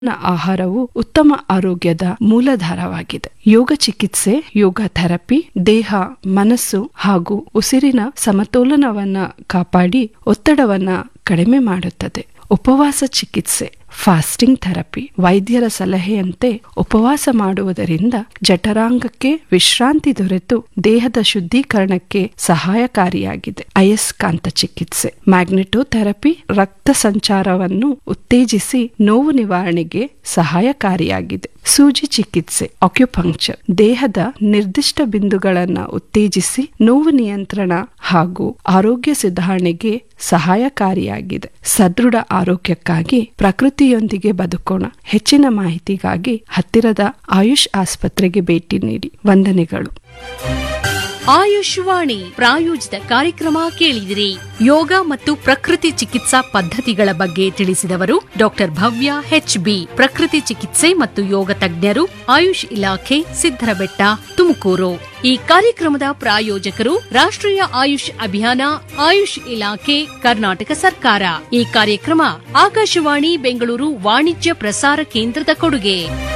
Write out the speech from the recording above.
ಆಹಾರವು ಉತ್ತಮ ಆರೋಗ್ಯದ ಮೂಲಾಧಾರವಾಗಿದೆ ಯೋಗ ಚಿಕಿತ್ಸೆ ಯೋಗ ಥೆರಪಿ ದೇಹ ಮನಸ್ಸು ಹಾಗೂ ಉಸಿರಿನ ಸಮತೋಲನವನ್ನ ಕಾಪಾಡಿ ಒತ್ತಡವನ್ನ ಕಡಿಮೆ ಮಾಡುತ್ತದೆ ಉಪವಾಸ ಚಿಕಿತ್ಸೆ ಫಾಸ್ಟಿಂಗ್ ಥೆರಪಿ ವೈದ್ಯರ ಸಲಹೆಯಂತೆ ಉಪವಾಸ ಮಾಡುವುದರಿಂದ ಜಠರಾಂಗಕ್ಕೆ ವಿಶ್ರಾಂತಿ ದೊರೆತು ದೇಹದ ಶುದ್ಧೀಕರಣಕ್ಕೆ ಸಹಾಯಕಾರಿಯಾಗಿದೆ ಅಯಸ್ಕಾಂತ ಚಿಕಿತ್ಸೆ ಮ್ಯಾಗ್ನೆಟೋಥೆರಪಿ ರಕ್ತ ಸಂಚಾರವನ್ನು ಉತ್ತೇಜಿಸಿ ನೋವು ನಿವಾರಣೆಗೆ ಸಹಾಯಕಾರಿಯಾಗಿದೆ ಸೂಜಿ ಚಿಕಿತ್ಸೆ ಆಕ್ಯುಪಂಕ್ಚರ್ ದೇಹದ ನಿರ್ದಿಷ್ಟ ಬಿಂದುಗಳನ್ನು ಉತ್ತೇಜಿಸಿ ನೋವು ನಿಯಂತ್ರಣ ಹಾಗೂ ಆರೋಗ್ಯ ಸುಧಾರಣೆಗೆ ಸಹಾಯಕಾರಿಯಾಗಿದೆ ಸದೃಢ ಆರೋಗ್ಯಕ್ಕಾಗಿ ಪ್ರಕೃತಿಯೊಂದಿಗೆ ಬದುಕೋಣ ಹೆಚ್ಚಿನ ಮಾಹಿತಿಗಾಗಿ ಹತ್ತಿರದ ಆಯುಷ್ ಆಸ್ಪತ್ರೆಗೆ ಭೇಟಿ ನೀಡಿ ವಂದನೆಗಳು ಆಯುಷ್ವಾಣಿ ಪ್ರಾಯೋಜಿತ ಕಾರ್ಯಕ್ರಮ ಕೇಳಿದಿರಿ ಯೋಗ ಮತ್ತು ಪ್ರಕೃತಿ ಚಿಕಿತ್ಸಾ ಪದ್ಧತಿಗಳ ಬಗ್ಗೆ ತಿಳಿಸಿದವರು ಡಾಕ್ಟರ್ ಭವ್ಯ ಎಚ್ ಬಿ ಪ್ರಕೃತಿ ಚಿಕಿತ್ಸೆ ಮತ್ತು ಯೋಗ ತಜ್ಞರು ಆಯುಷ್ ಇಲಾಖೆ ಸಿದ್ದರಬೆಟ್ಟ ತುಮಕೂರು ಈ ಕಾರ್ಯಕ್ರಮದ ಪ್ರಾಯೋಜಕರು ರಾಷ್ಟ್ರೀಯ ಆಯುಷ್ ಅಭಿಯಾನ ಆಯುಷ್ ಇಲಾಖೆ ಕರ್ನಾಟಕ ಸರ್ಕಾರ ಈ ಕಾರ್ಯಕ್ರಮ ಆಕಾಶವಾಣಿ ಬೆಂಗಳೂರು ವಾಣಿಜ್ಯ ಪ್ರಸಾರ ಕೇಂದ್ರದ ಕೊಡುಗೆ